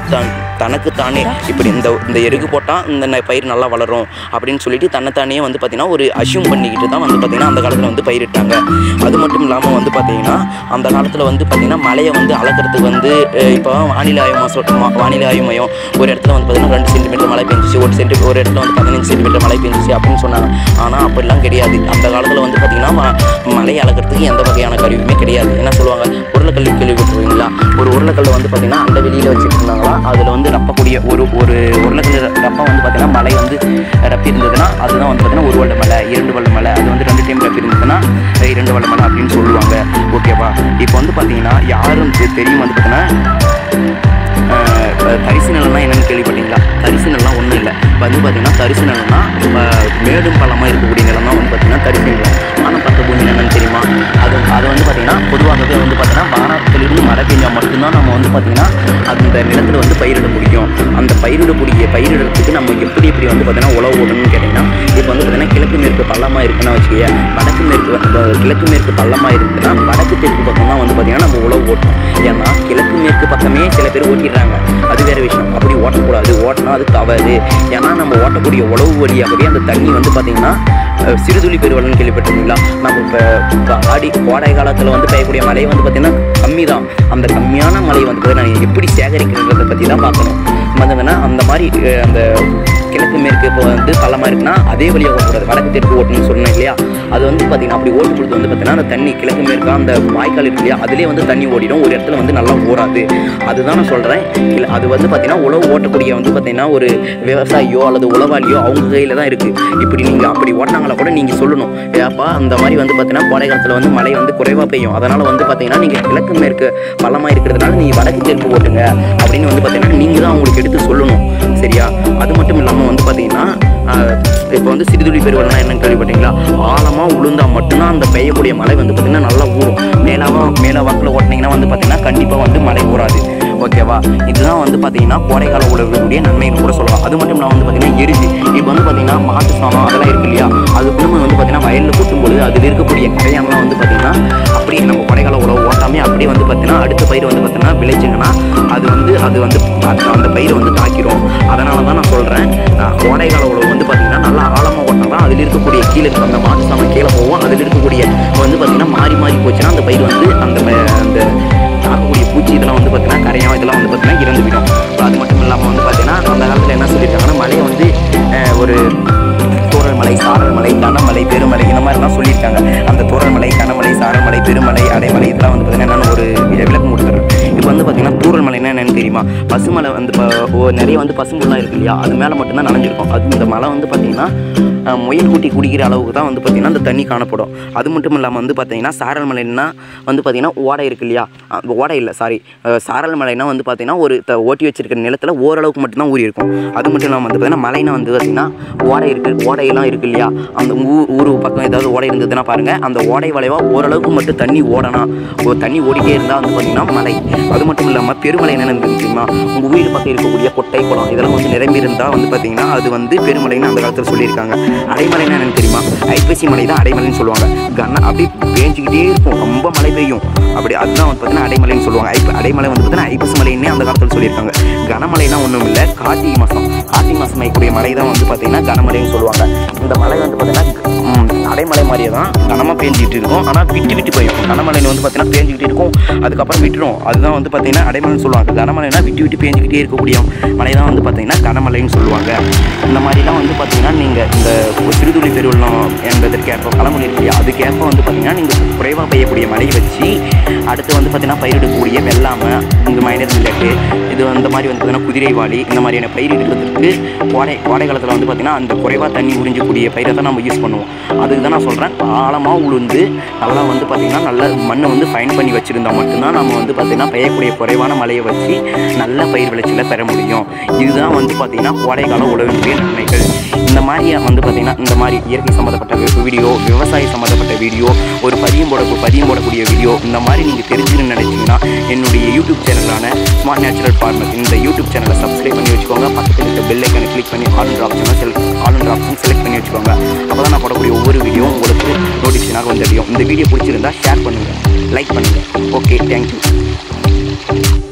தான் தனக்கு தானே இப்படி இந்த இந்த எருகு போட்டால் இந்த ந- பயிர் நல்லா வளரும் அப்படின்னு சொல்லிட்டு தன்னைத்தானே வந்து பார்த்திங்கன்னா ஒரு அஷ்யூம் பண்ணிக்கிட்டு தான் வந்து பார்த்திங்கன்னா அந்த காலத்தில் வந்து பயிரிட்டாங்க அது மட்டும் இல்லாமல் வந்து பார்த்திங்கன்னா அந்த காலத்தில் வந்து பார்த்திங்கன்னா மழையை வந்து அளக்கிறதுக்கு வந்து அஹ், இப்போ வானிலை ஆய்வு மையம் சொல் மா- வானிலை ஆய்வு மையம் ஒரு இடத்துல வந்து பார்த்திங்கன்னா ரெண்டு சென்டிமீட்டர் மழை பெஞ்சிச்சு ஒரு சென்டி ஒரு இடத்துல வந்து பதினஞ்சு சென்டிமீட்டர் மழை பெஞ்சிச்சு அப்படின்னு சொன்னாங்க ஆனால் அப்படிலாம் கிடையாது அந்த காலத்தில் வந்து பார்த்திங்கன்னா ம- மழையை அளக்கிறதுக்கு எந்த வகையான கருவியுமே கிடையாது என்ன சொல்லுவாங்க உருளைக்கல் கேள்விப்பட்டிருக்கீங்களா ஒரு உருளைக்கல்லை வந்து பார்த்திங்கன்னா அந்த வெளியில் வச்சுட்டு இருந்தாங்களா அதில் வந்து ரப்பக்கூடிய ஒரு ஒரு உருளைக்கல் ரப்பம் வந்து பார்த்திங்கன்னா மழை வந்து ரப்பி இருந்ததுன்னா அதுதான் வந்து பார்த்திங்கன்னா ஒரு வருட மழை இரண்டு வருட மழை அது வந்து ரெண்டு டைம் ரப்பி இருந்ததுன்னா அஹ் இரண்டு வருட மழை அப்படின்னு சொல்லுவாங்க ஓகேவா இப்போ வந்து பார்த்திங்கன்னா யாரும் தெ- தெரியும் வந்து பார்த்திங்கன்னா ஆஹ் இப்ப தரிசு நிலம்னா என்னன்னு கேள்விப்பட்டீங்களா தரிசு நிலம்லாம் ஒன்றும் இல்லை வந்து பார்த்தீங்கன்னா தரிசு நிலம்னா இப்ப மேடும் பள்ளமாக இருக்கக்கூடிய நிலம் தான் வந்து பார்த்தீங்கன்னா தரிசு நிலம் வானம் பார்த்த பூமி என்னன்னு தெரியுமா அது அது வந்து பார்த்தீங்கன்னா பொதுவாகவே வந்து பார்த்தீங்கன்னா வானத்திலிருந்து மழை பெஞ்சால் மட்டும்தான் நம்ம வந்து பார்த்தீங்கன்னா அந்த நிலத்தில் வந்து பயிரிட முடியும் அந்த பயிரிடக்கூடிய பயிரிடறதுக்கு நம்ம எப்படி எப்படி வந்து பார்த்தீங்கன்னா உழவு ஓடணும்னு கேட்டிங்கன்னா இப்போ வந்து பார்த்தீங்கன்னா கிழக்கு மேற்கு பள்ளமாக இருக்குன்னா வச்சுக்கோங்க வடக்கு மேற்கு இப்ப கிழக்கு மேற்கு பள்ளமாக இருக்குன்னா வடக்கு தெற்கு பக்கம் தான் வந்து பார்த்தீங்கன்னா நம்ம உழவு ஓட்டணும் ஏன்னா கிழக்கு மேற்கு பக்கமே சில பேர் ஓட்டிடுறாங்க அது வேற விஷயம் அப்படி ஓட்டக்கூடாது ஓட்டினா அது தவறு ஏன்னா நம்ம ஓட்டக்கூடிய உழவு வழியாகவே அந்த தண்ணி வந்து பார்த்தீங்கன்னா அஹ், சிறுதுளி பெருவெள்ளம்னு கேள்விப்பட்டிருக்கீங்களா நம்ம இப்போ இப்போ ஆடி கோடை காலத்தில் வந்து பெய்யக்கூடிய மழை வந்து பார்த்தீங்கன்னா கம்மி தான் அந்த கம்மியான மழை வந்து பார்த்தீங்கன்னா எப்படி சேகரிக்கிறத பற்றி தான் பார்க்கணும் வந்ததுன்னா அந்த மாதிரி அஹ், அந்த கிழக்கு மேற்கு இப்போ வந்து பள்ளமாக இருக்குன்னா அதே வழியாக ஓட்டக்கூடாது வடக்கு தெற்கு ஓட்டணும்னு சொன்னேன் இல்லையா அது வந்து பார்த்தீங்கன்னா அப்படி ஓட்டும் பொழுது வந்து பார்த்தீங்கன்னா அந்த தண்ணி கிழக்கு மேற்கா அந்த வாய்க்கால் இருக்கு இல்லையா அதுலேயே வந்து தண்ணி ஓடிடும் ஒரு இடத்துல வந்து நல்லா ஓடாது அதுதான் நான் சொல்கிறேன் இல்லை அது வந்து பார்த்தீங்கன்னா உழவு ஓட்டக்கூடிய வந்து பார்த்தீங்கன்னா ஒரு விவசாயியோ அல்லது உழவாளியோ அவங்க கையில் தான் இருக்குது இப்படி நீங்கள் அப்படி ஓட்டினாங்களா கூட நீங்கள் சொல்லணும் ஏப்பா அந்த மாதிரி வந்து பார்த்தீங்கன்னா கோடை காலத்தில் வந்து மழை வந்து குறைவாக பெய்யும் அதனால் வந்து பார்த்தீங்கன்னா நீங்கள் கிழக்கு மேற்கு பள்ளமாக இருக்கிறதுனால நீங்கள் வடக்கு தெற்கு ஓட்டுங்க அப்படின்னு வந்து பார்த்தீங்கன்னா நீங்கள் தான் அவங்களுக்கு எடுத்து சொல்லணும் சரியா அது மட்டும் இல்லாமல் வந்து பார்த்தீங்கன்னா இப்போ வந்து சிறுதுளி பெருவெள்ளம்னா என்னன்னு கேள்விப்பட்டீங்களா ஆழமாக உளுந்தா மட்டும்தான் அந்த பெய்யக்கூடிய மழை வந்து பார்த்தீங்கன்னா நல்லா ஊறும் மேலாவா மேலே வாக்கில் ஓட்டினீங்கன்னா வந்து பார்த்தீங்கன்னா கண்டிப்பாக வந்து மழை ஊறாது ஓகேவா இதுதான் வந்து பார்த்தீங்கன்னா கோடைக்கால உழவுடைய நன்மைன்னு கூட சொல்லலாம் அது மட்டும் இல்லாமல் வந்து பார்த்தீங்கன்னா எரிஞ்சு இப்போ வந்து பார்த்தீங்கன்னா மாட்டு சாணம் அதெல்லாம் இருக்கு இல்லையா அது குடும்பம் வந்து பார்த்தீங்கன்னா வயலில் கொட்டும்பொழுது அதில் இருக்கக்கூடிய கரையான்லாம் வந்து பார்த்தீங்கன்னா அப்படியே நம்ம கோடைக்கால உழவு ஓட்டாமே அப்படியே வந்து பார்த்தீங்கன்னா அடுத்த பயிர் வந்து பார்த்தீங்கன்னா விளைச்சிங்கன்னா அது வந்து அது வந்து அந்த- அந்த பயிரை வந்து தாக்கிரும் அதனால தான் நான் சொல்கிறேன் கோடைக்கால உழவு வந்து பார்த்தீங்கன்னா நல்லா ஆழமாக ஓட்டினா தான் அதில் இருக்கக்கூடிய கீழே இருக்க அந்த மாட்டு சாணம் கீழே போகும் அதில் இருக்கக்கூடிய வந்து பார்த்தீங்கன்னா மாறி மாறி போச்சுன்னா அந்த பயிர் வந்து அந்த ப- அந்த தாக்கக்கூடிய பூச்சி இதெல்லாம் வந்து பார்த்தீங்கன்னா கரையான் இதெல்லாம் வந்து பார்த்தீங்கன்னா இறந்து போயிடும் அது மட்டும் இல்லாமல் வந்து பார்த்தீங்கன்னா அந்த காலத்தில் என்ன சொல்லியிருக்காங்கன்னா மழையை வந்து அஹ், ஒரு தூரல் மலை சாரல் மலை கனமலை பெருமலை இந்த மாதிரிலாம் சொல்லியிருக்காங்க அந்த தூரல் மலை கனமலை சாரல் மலை பெருமலை அடைமலை இதெல்லாம் வந்து பார்த்தீங்கன்னா என்னென்னு ஒரு விளக்கம் கொடுத்துறேன் இப்போ வந்து பார்த்தீங்கன்னா தூரல் மலைன்னா என்னன்னு தெரியுமா பசுமலை வந்து இப்போ ஓ- நிறைய வந்து பசும்புல்லாம் இருக்கு இல்லையா அது மேலே மட்டும்தான் நனைஞ்சிருக்கும் அது இந்த மலை வந்து பார்த்தீங்கன்னா அஹ், முயல் குட்டி குடிக்கிற அளவுக்கு தான் வந்து பார்த்தீங்கன்னா அந்த தண்ணி காணப்படும் அது மட்டும் இல்லாமல் வந்து பார்த்தீங்கன்னா சாரல் மலைன்னா வந்து பார்த்தீங்கன்னா ஓடை இருக்கு இல்லையா அஹ், ஓடை இல்லை சாரி சாரல் மலைனா வந்து பார்த்தீங்கன்னா ஒரு த- ஓட்டி வச்சிருக்கிற நிலத்தில் ஓரளவுக்கு மட்டும்தான் ஊறி இருக்கும் அது மட்டும் இல்லாமல் வந்து பார்த்தீங்கன்னா மலைனா வந்து பார்த்தீங்கன்னா ஓடை இருக்கு ஓடையெல்லாம் இருக்கு இல்லையா அந்த ஊ- ஊர் பக்கம் ஏதாவது ஓடை இருந்ததுன்னா பாருங்க அந்த ஓடை வளைவாக ஓரளவுக்கு மட்டும் தண்ணி ஓடணும் ஒரு தண்ணி ஓடிட்டே இருந்தால் வந்து பார்த்தீங்கன்னா மலை அது மட்டும் இல்லாமல் பெருமலை என்னென்னு தெரியுமா உங்கள் வீடு பக்கம் இருக்கக்கூடிய கொட்டை குளம் இதெல்லாம் வந்து நிரம்பி இருந்தால் வந்து பார்த்தீங்கன்னா அது வந்து பெருமலைன்னு அந்த காலத்தில் சொல்லியிருக்காங்க அடைமலைன்னா என்னன்னு தெரியுமா ஐப்பசி மலை தான் அடைமலைன்னு சொல்லுவாங்க கன அப்படியே பேஞ்சிக்கிட்டே இருக்கும் ரொம்ப மழை பெய்யும் அப்படி அதுதான் வந்து பார்த்தீங்கன்னா அடைமலைன்னு சொல்லுவாங்க ஐப்ப அடைமலை வந்து பார்த்தீங்கன்னா ஐப்பசி மலைன்னே அந்த காலத்தில் சொல்லியிருக்காங்க கனமலைனா ஒன்றும் இல்லை கார்த்திகை மாதம் கார்த்திகை மாதம் பெய்யக்கூடிய மழை தான் வந்து பார்த்தீங்கன்னா கனமலைன்னு சொல்லுவாங்க இந்த மலை வந்து பார்த்தீங்கன்னா ம், அடைமலை மாதிரியே தான் கனமாக பேஞ்சிக்கிட்டு இருக்கும் ஆனால் விட்டு விட்டு போயும் கனமலையில் வந்து பார்த்தீங்கன்னா பேஞ்சிக்கிட்டு இருக்கும் அதுக்கப்புறம் விட்டுரும் அதுதான் வந்து பார்த்தீங்கன்னா அடைமலைன்னு சொல்லுவாங்க கனமலைனா விட்டு விட்டு பேஞ்சிக்கிட்டே இருக்கக்கூடிய மலை தான் வந்து பார்த்தீங்கன்னா கனமலைன்னு சொல்லுவாங்க இந்த மாதிரிலாம் வந்து பார்த்தீங்கன்னா நீங்கள் இந்த சிறுதுளி பெருவெள்ளம் என்பதற்கேற்ப பழமொழி இருக்கு இல்லையா அதுக்கேற்ப வந்து பார்த்தீங்கன்னா நீங்கள் குறைவாக பெய்யக்கூடிய மழையை வச்சு அடுத்து வந்து பார்த்தீங்கன்னா பயிரிடக்கூடிய வெள்ளாமை இந்த மைனர் மில்லட்டு இது அந்த மாதிரி வந்து பார்த்தீங்கன்னா குதிரைவாளி இந்த மாதிரியான பயிரிடுறதுக்கு கோடை கோடை காலத்தில் வந்து பார்த்தீங்கன்னா அந்த குறைவாக தண்ணி உறிஞ்சக்கூடிய பயிரை தான் நம்ம யூஸ் பண்ணுவோம் அதுக்கு தான் நான் சொல்கிறேன் ஆழமாக உளுந்து நல்லா வந்து பார்த்திங்கன்னா நல்ல மண்ணை வந்து ஃபைன் பண்ணி வச்சுருந்தா மட்டும்தான் நம்ம வந்து பார்த்திங்கன்னா பெய்யக்கூடிய குறைவான மழையை வச்சு நல்ல பயிர் விளைச்சலை பெற முடியும் இதுதான் வந்து பார்த்திங்கன்னா கோடைக்கால உழவினுடைய நன்மைகள் இந்த மாதிரி வந்து பார்த்திங்கன்னா இந்த மாதிரி இயற்கை சம்மந்தப்பட்ட வி- வீடியோ விவசாய சம்மந்தப்பட்ட வீடியோ ஒரு பதியம் போட பதியம் போடக்கூடிய வீடியோ இந்த மாதிரி நீங்கள் தெரிஞ்சுக்கணும்னு நினச்சிங்கன்னா என்னுடைய யூடியூப் சேனலான ஸ்மார்ட் நேச்சுரல் ஃபார்மர் இந்த யூடியூப் சேனலை சப்ஸ்கிரைப் பண்ணி வச்சுக்கோங்க பக்கத்தில் இருக்க பெல் ஐக்கனை கிளிக் பண்ணி ஆல் அண்ட் ஆப்ஷனை select all and option select பண்ணி வச்சுக்கோங்க அப்போ தான் நான் போடக்கூடிய ஒவ்வொரு வீடியோ உங்களுக்கு நோட்டிஃபிகேஷனாக வந்து தெரியும் இந்த வீடியோ பிடிச்சிருந்தா ஷேர் பண்ணுங்கள் லைக் பண்ணுங்கள் ஓகே தேங்க்யூ